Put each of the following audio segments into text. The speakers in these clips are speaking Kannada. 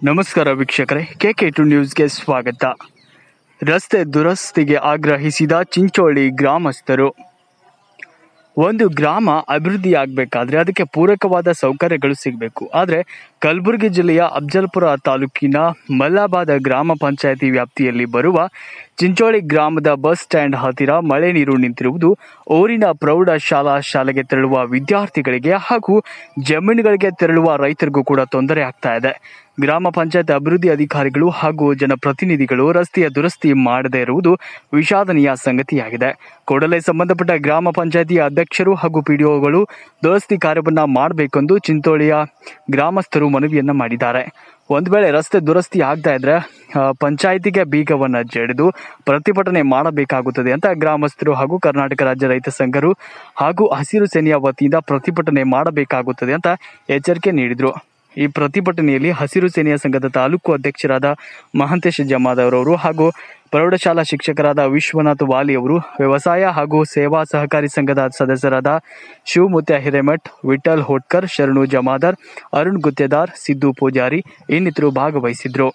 ನಮಸ್ಕಾರ ವೀಕ್ಷಕರೇ ಕೆ ಕೆ ಟು ನ್ಯೂಸ್ಗೆ ಸ್ವಾಗತ ರಸ್ತೆ ದುರಸ್ತಿಗೆ ಆಗ್ರಹಿಸಿದ ಚಿಂಚೋಳಿ ಗ್ರಾಮಸ್ಥರು ಒಂದು ಗ್ರಾಮ ಅಭಿವೃದ್ಧಿಯಾಗಬೇಕಾದ್ರೆ ಅದಕ್ಕೆ ಪೂರಕವಾದ ಸೌಕರ್ಯಗಳು ಸಿಗಬೇಕು ಆದರೆ ಕಲಬುರಗಿ ಜಿಲ್ಲೆಯ ಅಫ್ಜಲ್ಪುರ ತಾಲೂಕಿನ ಮಲ್ಲಾಬಾದ ಗ್ರಾಮ ಪಂಚಾಯತಿ ವ್ಯಾಪ್ತಿಯಲ್ಲಿ ಬರುವ ಚಿಂಚೋಳಿ ಗ್ರಾಮದ ಬಸ್ ಸ್ಟ್ಯಾಂಡ್ ಹತ್ತಿರ ಮಳೆ ನೀರು ನಿಂತಿರುವುದು ಊರಿನ ಪ್ರೌಢ ಶಾಲಾ ಶಾಲೆಗೆ ತೆರಳುವ ವಿದ್ಯಾರ್ಥಿಗಳಿಗೆ ಹಾಗೂ ಜಮೀನುಗಳಿಗೆ ತೆರಳುವ ರೈತರಿಗೂ ಕೂಡ ತೊಂದರೆ ಆಗ್ತಾ ಇದೆ ಗ್ರಾಮ ಪಂಚಾಯತ್ ಅಭಿವೃದ್ಧಿ ಅಧಿಕಾರಿಗಳು ಹಾಗೂ ಜನಪ್ರತಿನಿಧಿಗಳು ರಸ್ತೆಯ ದುರಸ್ತಿ ಮಾಡದೇ ಇರುವುದು ವಿಷಾದನೀಯ ಸಂಗತಿಯಾಗಿದೆ ಕೂಡಲೇ ಸಂಬಂಧಪಟ್ಟ ಗ್ರಾಮ ಪಂಚಾಯತಿ ಅಧ್ಯಕ್ಷರು ಹಾಗೂ ಪಿಡಿಒಗಳು ದುರಸ್ತಿ ಕಾರ್ಯವನ್ನ ಮಾಡಬೇಕೆಂದು ಚಿಂತೋಳಿಯ ಗ್ರಾಮಸ್ಥರು ಮನವಿಯನ್ನ ಮಾಡಿದ್ದಾರೆ ಒಂದು ವೇಳೆ ರಸ್ತೆ ದುರಸ್ತಿ ಆಗ್ತಾ ಇದ್ರೆ ಆ, ಪಂಚಾಯಿತಿಗೆ ಬೀಗವನ್ನ ಜಡಿದು ಪ್ರತಿಭಟನೆ ಮಾಡಬೇಕಾಗುತ್ತದೆ ಅಂತ ಗ್ರಾಮಸ್ಥರು ಹಾಗೂ ಕರ್ನಾಟಕ ರಾಜ್ಯ ರೈತ ಸಂಘರು ಹಾಗೂ ಹಸಿರು ಸೇನೆಯ ವತಿಯಿಂದ ಪ್ರತಿಭಟನೆ ಮಾಡಬೇಕಾಗುತ್ತದೆ ಅಂತ ಎಚ್ಚರಿಕೆ ನೀಡಿದರು ಈ ಪ್ರತಿಭಟನೆಯಲ್ಲಿ ಹಸಿರು ಸೇನೆಯ ಸಂಘದ ತಾಲೂಕು ಅಧ್ಯಕ್ಷರಾದ ಮಹಾಂತೇಶ ಜಮಾದರ್ ಅವರು ಹಾಗೂ ಪ್ರೌಢಶಾಲಾ ಶಿಕ್ಷಕರಾದ ವಿಶ್ವನಾಥ್ ವಾಲಿ ಅವರು ವ್ಯವಸಾಯ ಹಾಗೂ ಸೇವಾ ಸಹಕಾರಿ ಸಂಘದ ಸದಸ್ಯರಾದ ಶಿವಮುತ್ಯ ಹಿರೇಮಠ್ ವಿಠಲ್ ಹೋಟ್ಕರ್ ಶರಣು ಜಮಾದಾರ್ ಅರುಣ್ ಗುತ್ತೇದಾರ್ ಸಿದ್ದು ಪೂಜಾರಿ ಇನ್ನಿತರು ಭಾಗವಹಿಸಿದ್ರು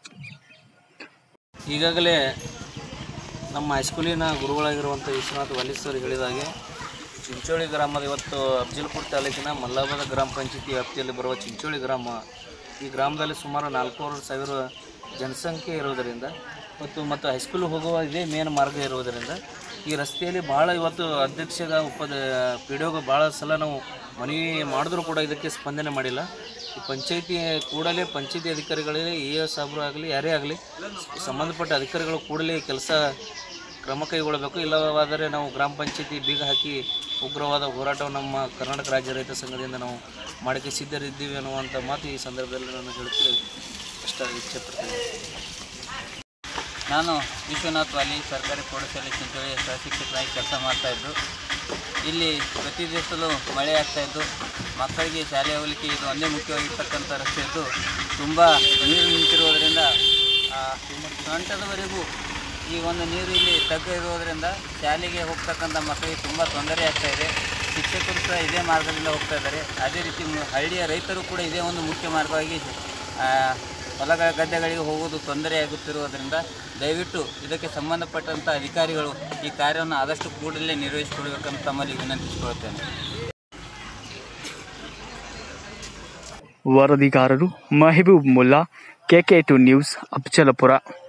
ಈಗಾಗಲೇ ನಮ್ಮ ಹೈಸ್ಕೂಲಿನ ಗುರುಗಳಾಗಿರುವಂಥ ವಿಶ್ವನಾಥ್ ವಾಲೀಶ್ವರಿ ಹೇಳಿದಾಗೆ ಚಿಂಚೋಳಿ ಗ್ರಾಮದ ಇವತ್ತು ಅಫ್ಜಲ್ಪುರ ತಾಲೂಕಿನ ಮಲ್ಲಾಬಾದ ಗ್ರಾಮ ಪಂಚಾಯತಿ ವ್ಯಾಪ್ತಿಯಲ್ಲಿ ಬರುವ ಚಿಂಚೋಳಿ ಗ್ರಾಮ ಈ ಗ್ರಾಮದಲ್ಲಿ ಸುಮಾರು ನಾಲ್ಕೂವರೆ ಸಾವಿರ ಜನಸಂಖ್ಯೆ ಇರುವುದರಿಂದ ಮತ್ತು ಮತ್ತು ಹೈಸ್ಕೂಲ್ ಹೋಗುವ ಇದೇ ಮೇನ್ ಮಾರ್ಗ ಇರುವುದರಿಂದ ಈ ರಸ್ತೆಯಲ್ಲಿ ಭಾಳ ಇವತ್ತು ಅಧ್ಯಕ್ಷಗ ಉಪದ ಪಿ ಡಿ ಭಾಳ ಸಲ ನಾವು ಮನವಿ ಮಾಡಿದ್ರೂ ಕೂಡ ಇದಕ್ಕೆ ಸ್ಪಂದನೆ ಮಾಡಿಲ್ಲ ಈ ಪಂಚಾಯತಿ ಕೂಡಲೇ ಪಂಚಾಯತಿ ಅಧಿಕಾರಿಗಳಿಗೆ ಎ ಎಸ್ ಸಾಬ್ರು ಆಗಲಿ ಯಾರೇ ಆಗಲಿ ಸಂಬಂಧಪಟ್ಟ ಅಧಿಕಾರಿಗಳು ಕೂಡಲೇ ಕೆಲಸ ಕ್ರಮ ಕೈಗೊಳ್ಳಬೇಕು ಇಲ್ಲವಾದರೆ ನಾವು ಗ್ರಾಮ ಪಂಚಾಯತಿ ಬೀಗ ಹಾಕಿ ಉಗ್ರವಾದ ಹೋರಾಟವನ್ನು ನಮ್ಮ ಕರ್ನಾಟಕ ರಾಜ್ಯ ರೈತ ಸಂಘದಿಂದ ನಾವು ಮಾಡೋಕ್ಕೆ ಸಿದ್ಧರಿದ್ದೀವಿ ಅನ್ನುವಂಥ ಮಾತು ಈ ಸಂದರ್ಭದಲ್ಲಿ ನಾನು ಹೇಳಕ್ಕೆ ಇಷ್ಟ ಇಚ್ಛೆ ಪಡ್ತೇನೆ ನಾನು ವಿಶ್ವನಾಥ್ ವಾಲಿ ಸರ್ಕಾರಿ ಪ್ರೌಢಶಾಲೆ ಚಿಂಚೋಳಿ ಸಹಶಿಕ್ಷಕರಾಗಿ ಕೆಲಸ ಮಾಡ್ತಾಯಿದ್ದು ಇಲ್ಲಿ ಪ್ರತಿ ದಿವಸಲೂ ಮಳೆ ಆಗ್ತಾಯಿದ್ದು ಮಕ್ಕಳಿಗೆ ಶಾಲೆ ಹೋಗಲಿಕ್ಕೆ ಇದು ಒಂದೇ ಮುಖ್ಯವಾಗಿರ್ತಕ್ಕಂಥ ರಸ್ತೆ ಇದ್ದು ತುಂಬ ನೀರು ನಿಂತಿರುವುದರಿಂದ ಆ, ಸೊಂಟದವರೆಗೂ ಈ ಒಂದು ನೀರು ಇಲ್ಲಿ ತಗ್ಗು ಇರುವುದರಿಂದ ಶಾಲೆಗೆ ಹೋಗ್ತಕ್ಕಂಥ ಮಕ್ಕಳಿಗೆ ತುಂಬ ತೊಂದರೆ ಆಗ್ತಾ ಇದೆ ಶಿಕ್ಷಕರು ಸಹ ಇದೇ ಮಾರ್ಗದಿಂದ ಹೋಗ್ತಾ ಇದ್ದಾರೆ ಅದೇ ರೀತಿ ಮು- ಹಳ್ಳಿಯ ರೈತರು ಕೂಡ ಇದೇ ಒಂದು ಮುಖ್ಯ ಮಾರ್ಗವಾಗಿ ಆ, ಹೊಲಗಳ ಗದ್ದೆಗಳಿಗೆ ಹೋಗುವುದು ತೊಂದರೆಯಾಗುತ್ತಿರುವುದರಿಂದ ದಯವಿಟ್ಟು ಇದಕ್ಕೆ ಸಂಬಂಧಪಟ್ಟಂಥ ಅಧಿಕಾರಿಗಳು ಈ ಕಾರ್ಯವನ್ನು ಆದಷ್ಟು ಕೂಡಲೇ ನಿರ್ವಹಿಸಿಕೊಡಬೇಕಂತ ತಮ್ಮಲ್ಲಿ ವಿನಂತಿಸಿಕೊಳ್ಳುತ್ತೇನೆ ವರದಿಗಾರರು ಮಹಬೂಬ್ ಮುಲ್ಲಾ ಕೆಕೆ ಟು ನ್ಯೂಸ್ ಅಫ್ಜಲಪುರ